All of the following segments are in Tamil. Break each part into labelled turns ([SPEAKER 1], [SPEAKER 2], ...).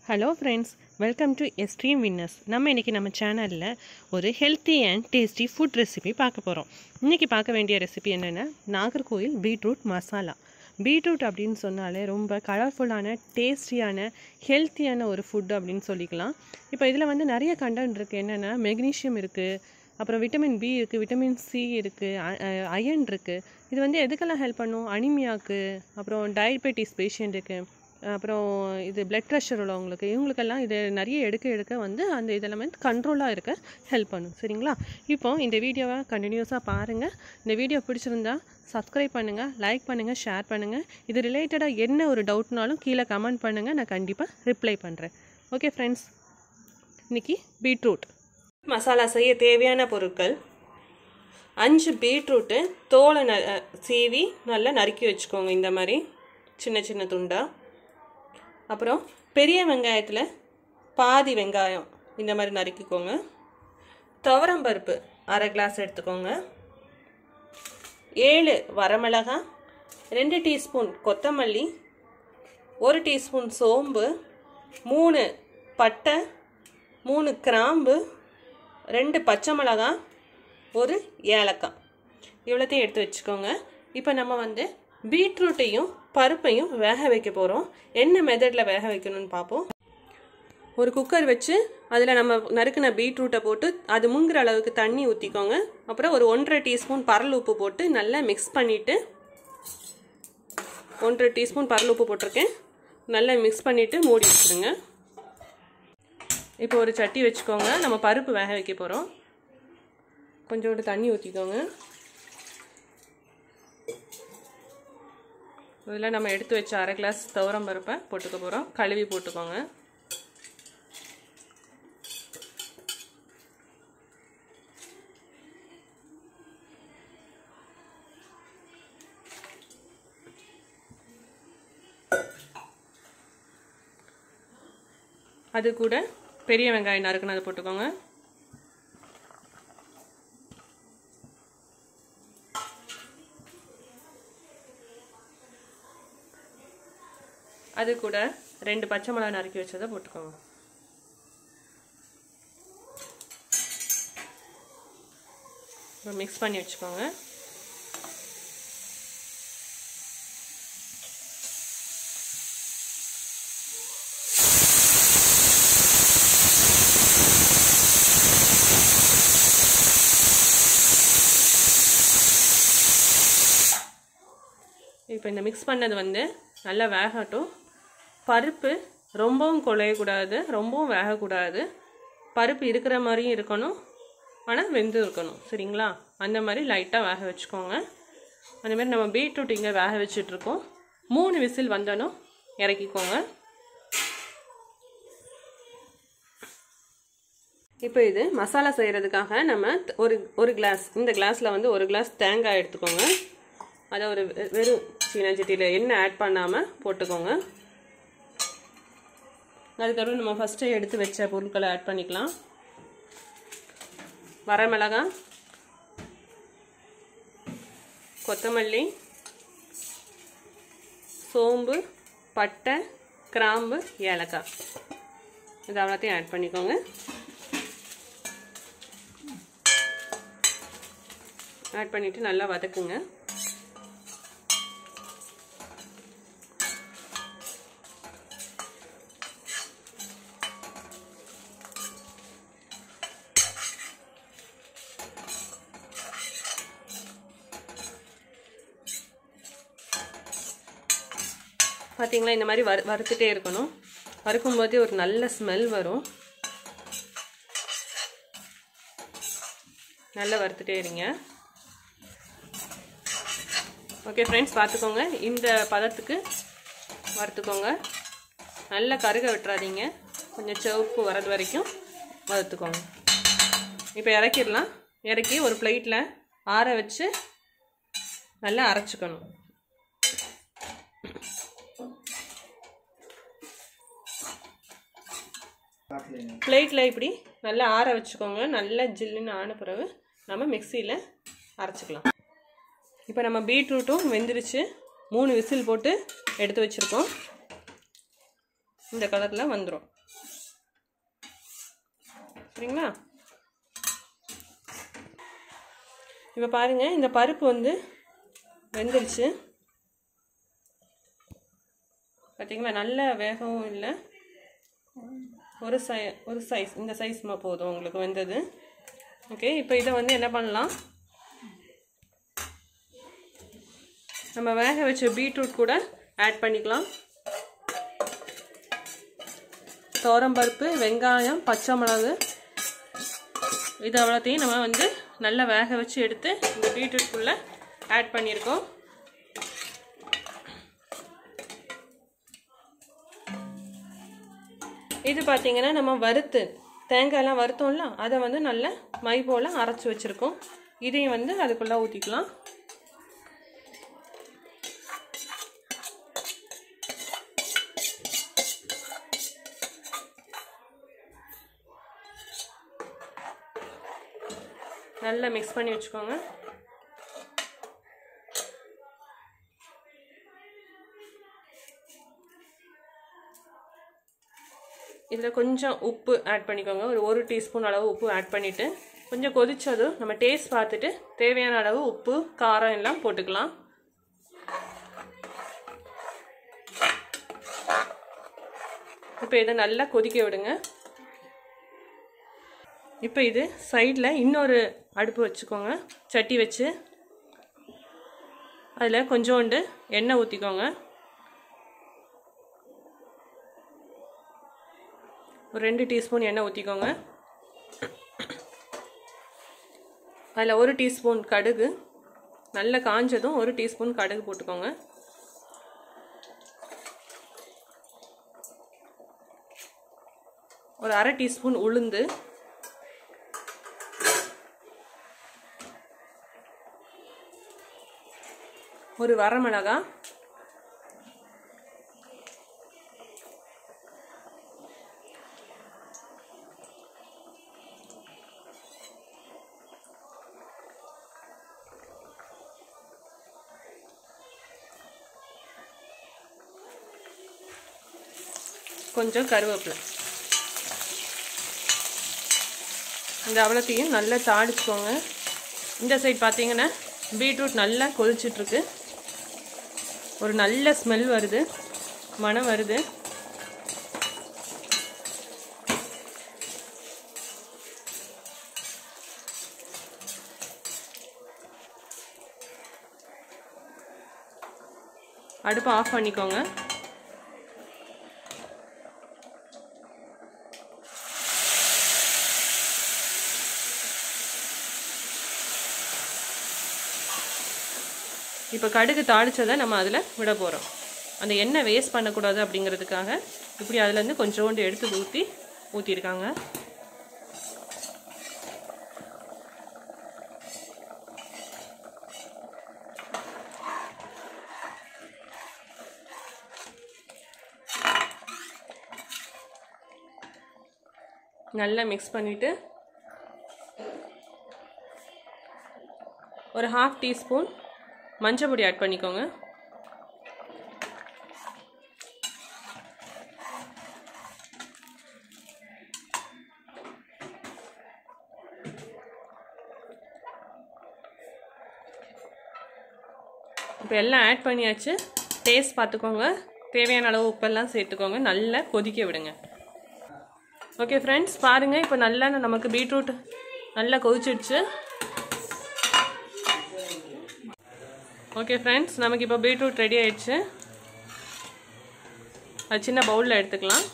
[SPEAKER 1] hello friends welcome to stream winners நம்ம இன்றைக்கி நம்ம சேனலில் ஒரு healthy and tasty food recipe பார்க்க போகிறோம் இன்றைக்கி பார்க்க வேண்டிய ரெசிபி என்னென்னா நாகர்கோயில் பீட்ரூட் மசாலா பீட்ரூட் அப்படின்னு சொன்னாலே ரொம்ப கலர்ஃபுல்லான டேஸ்டியான ஹெல்த்தியான ஒரு ஃபுட் அப்படின்னு சொல்லிக்கலாம் இப்போ இதில் வந்து நிறைய கண்டென்ட் இருக்குது என்னென்னா மெக்னீஷியம் இருக்குது அப்புறம் விட்டமின் பி இருக்குது விட்டமின் சி இருக்குது அயன் இருக்குது இது வந்து எதுக்கெல்லாம் ஹெல்ப் பண்ணும் அனிமியாவுக்கு அப்புறம் டயபெட்டிஸ் பேஷண்ட்டுக்கு அப்புறம் இது பிளட் ப்ரெஷர் உள்ளவங்களுக்கு இவங்களுக்கெல்லாம் இது நிறைய எடுக்க எடுக்க வந்து அந்த இதெல்லாம் வந்து கண்ட்ரோலாக இருக்க ஹெல்ப் பண்ணும் சரிங்களா இப்போ இந்த வீடியோவை கண்டினியூஸாக பாருங்கள் இந்த வீடியோ பிடிச்சிருந்தா சப்ஸ்கிரைப் பண்ணுங்கள் லைக் பண்ணுங்கள் ஷேர் பண்ணுங்கள் இது ரிலேட்டடாக என்ன ஒரு டவுட்னாலும் கீழே கமெண்ட் பண்ணுங்கள் நான் கண்டிப்பாக ரிப்ளை பண்ணுறேன் ஓகே ஃப்ரெண்ட்ஸ் இன்றைக்கி பீட்ரூட் மசாலா செய்ய தேவையான பொருட்கள் அஞ்சு பீட்ரூட்டு தோலை ந சீவி நல்லா நறுக்கி வச்சுக்கோங்க இந்த மாதிரி சின்ன சின்ன துண்டாக அப்புறம் பெரிய வெங்காயத்தில் பாதி வெங்காயம் இந்த மாதிரி நறுக்கிக்கோங்க துவரம்பருப்பு அரை கிளாஸ் எடுத்துக்கோங்க ஏழு வரமிளகாய் ரெண்டு டீஸ்பூன் கொத்தமல்லி ஒரு டீஸ்பூன் சோம்பு மூணு பட்டை மூணு கிராம்பு ரெண்டு பச்சை மிளகாய் ஒரு ஏலக்காய் இவ்வளோத்தையும் எடுத்து வச்சுக்கோங்க இப்போ நம்ம வந்து பீட்ரூட்டையும் பருப்பையும் வேக வைக்க போகிறோம் என்ன மெத்தடில் வேக வைக்கணும்னு பார்ப்போம் ஒரு குக்கர் வச்சு அதில் நம்ம நறுக்கின பீட்ரூட்டை போட்டு அது முங்குற அளவுக்கு தண்ணி ஊற்றிக்கோங்க அப்புறம் ஒரு ஒன்றரை டீஸ்பூன் பரல் உப்பு போட்டு நல்லா மிக்ஸ் பண்ணிவிட்டு ஒன்றரை டீஸ்பூன் பரல் உப்பு போட்டிருக்கேன் நல்லா மிக்ஸ் பண்ணிவிட்டு மூடி வச்சுருங்க இப்போ ஒரு சட்டி வச்சுக்கோங்க நம்ம பருப்பு வேக வைக்க போகிறோம் கொஞ்சோண்டு தண்ணி ஊற்றிக்கோங்க இதில் நம்ம எடுத்து வச்ச அரை கிளாஸ் துவரம் பருப்பை போட்டுக்க போகிறோம் கழுவி போட்டுக்கோங்க அது கூட பெரிய வெங்காயம் நறுக்குனது போட்டுக்கோங்க அது கூட ரெண்டு பச்சை மிளகா நறுக்கி வச்சதை போட்டுக்கோங்க மிக்ஸ் பண்ணி வச்சுக்கோங்க இப்போ இந்த மிக்ஸ் பண்ணது வந்து நல்லா வேகட்டும் பருப்பு ரொம்பவும் குழையக்கூடாது ரொம்பவும் வேகக்கூடாது பருப்பு இருக்கிற மாதிரியும் இருக்கணும் ஆனால் வெந்து இருக்கணும் சரிங்களா அந்த மாதிரி லைட்டாக வேக வச்சுக்கோங்க அந்த மாதிரி நம்ம பீட்ரூட் இங்கே வேக வச்சிட்ருக்கோம் மூணு விசில் வந்தனும் இறக்கிக்கோங்க இப்போ இது மசாலா செய்கிறதுக்காக நம்ம ஒரு ஒரு கிளாஸ் இந்த கிளாஸில் வந்து ஒரு கிளாஸ் தேங்காய் எடுத்துக்கோங்க அதை ஒரு வெறும் சீனச்சட்டியில் எண்ணெய் ஆட் பண்ணாமல் போட்டுக்கோங்க அதுக்கப்புறம் நம்ம ஃபஸ்ட்டு எடுத்து வச்ச பொருட்களை ஆட் பண்ணிக்கலாம் வரமிளகாய் கொத்தமல்லி சோம்பு பட்டை கிராம்பு ஏலக்காய் இது அவ்வளோத்தையும் ஆட் பண்ணிக்கோங்க ஆட் பண்ணிவிட்டு நல்லா வதக்குங்க பார்த்தீங்களா இந்த மாதிரி வறு வறுத்துட்டே இருக்கணும் வறுக்கும் போதே ஒரு நல்ல ஸ்மெல் வரும் நல்லா வறுத்துட்டே இருங்க ஓகே ஃப்ரெண்ட்ஸ் பார்த்துக்கோங்க இந்த பதத்துக்கு வறுத்துக்கோங்க நல்லா கருக விட்டுறாதீங்க கொஞ்சம் சிவப்பு வரது வரைக்கும் வறுத்துக்கோங்க இப்போ இறக்கிடலாம் இறக்கி ஒரு பிளேட்டில் ஆற வச்சு நல்லா அரைச்சிக்கணும் பிளேட்டில் இப்படி நல்லா ஆற வச்சுக்கோங்க நல்லா ஜில்லுன்னு ஆன பிறகு நம்ம மிக்சியில் அரைச்சிக்கலாம் இப்போ நம்ம பீட்ரூட்டும் வெந்துருச்சு மூணு விசில் போட்டு எடுத்து வச்சுருக்கோம் இந்த கலரில் வந்துடும் சரிங்களா இப்போ பாருங்கள் இந்த பருப்பு வந்து வெந்துருச்சு பார்த்தீங்களா நல்ல வேகவும் இல்லை ஒரு சை ஒரு சைஸ் இந்த சைஸ் போதும் உங்களுக்கு வெந்தது ஓகே இப்போ இதை வந்து என்ன பண்ணலாம் நம்ம வேக வச்ச பீட்ரூட் கூட ஆட் பண்ணிக்கலாம் பருப்பு வெங்காயம் பச்சை மிளகு இது அவ்வளோத்தையும் நம்ம வந்து நல்லா வேக வச்சு எடுத்து இந்த பீட்ரூட்குள்ளே ஆட் பண்ணியிருக்கோம் இது பார்த்தீங்கன்னா நம்ம வறுத்து தேங்காயெல்லாம் வறுத்தோம்ல அதை வந்து நல்ல மை போல் அரைச்சி வச்சுருக்கோம் இதையும் வந்து அதுக்குள்ளே ஊற்றிக்கலாம் நல்லா மிக்ஸ் பண்ணி வச்சுக்கோங்க இதில் கொஞ்சம் உப்பு ஆட் பண்ணிக்கோங்க ஒரு ஒரு டீஸ்பூன் அளவு உப்பு ஆட் பண்ணிவிட்டு கொஞ்சம் கொதிச்சதும் நம்ம டேஸ்ட் பார்த்துட்டு தேவையான அளவு உப்பு காரம் எல்லாம் போட்டுக்கலாம் இப்போ இதை நல்லா கொதிக்க விடுங்க இப்போ இது சைடில் இன்னொரு அடுப்பு வச்சுக்கோங்க சட்டி வச்சு அதில் கொஞ்சோண்டு எண்ணெய் ஊற்றிக்கோங்க ஒரு ரெண்டு டீஸ்பூன் எண்ணெய் ஊற்றிக்கோங்க அதில் ஒரு டீஸ்பூன் கடுகு நல்ல காஞ்சதும் ஒரு டீஸ்பூன் கடுகு போட்டுக்கோங்க ஒரு அரை டீஸ்பூன் உளுந்து ஒரு வரமிளகா கொஞ்சம் கருவேப்பிலை இந்த அவ்வளோத்தையும் நல்லா தாளிச்சுக்கோங்க இந்த சைட் பார்த்தீங்கன்னா பீட்ரூட் நல்லா கொதிச்சிட்ருக்கு ஒரு நல்ல ஸ்மெல் வருது மனம் வருது அடுப்பை ஆஃப் பண்ணிக்கோங்க இப்போ கடுகு தாளிச்சதை நம்ம அதில் விட போகிறோம் அந்த எண்ணெய் வேஸ்ட் பண்ணக்கூடாது அப்படிங்கிறதுக்காக இப்படி அதுலேருந்து கொஞ்சோண்டு எடுத்து ஊற்றி ஊற்றிருக்காங்க நல்லா மிக்ஸ் பண்ணிவிட்டு ஒரு ஹாஃப் டீஸ்பூன் மஞ்சள் பொடி ஆட் பண்ணிக்கோங்க இப்போ எல்லாம் ஆட் பண்ணியாச்சு டேஸ்ட் பார்த்துக்கோங்க தேவையான அளவு உப்பெல்லாம் சேர்த்துக்கோங்க நல்லா கொதிக்க விடுங்க ஓகே ஃப்ரெண்ட்ஸ் பாருங்கள் இப்போ நல்லா நமக்கு பீட்ரூட் நல்லா கொதிச்சிடுச்சு ஓகே ஃப்ரெண்ட்ஸ் நமக்கு இப்போ பீட்ரூட் ரெடி ஆயிடுச்சு அது சின்ன பவுலில் எடுத்துக்கலாம்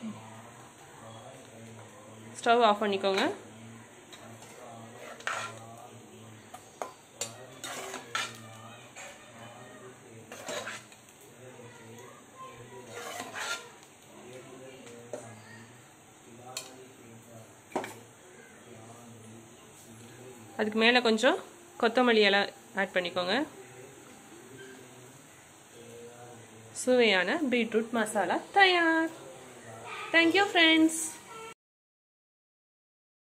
[SPEAKER 1] ஸ்டவ் ஆஃப் பண்ணிக்கோங்க அதுக்கு மேலே கொஞ்சம் கொத்தமல்லி இலை ஆட் பண்ணிக்கோங்க சுவையான பீட்ரூட் மசாலா தயார் தேங்க்யூ ஃப்ரெண்ட்ஸ்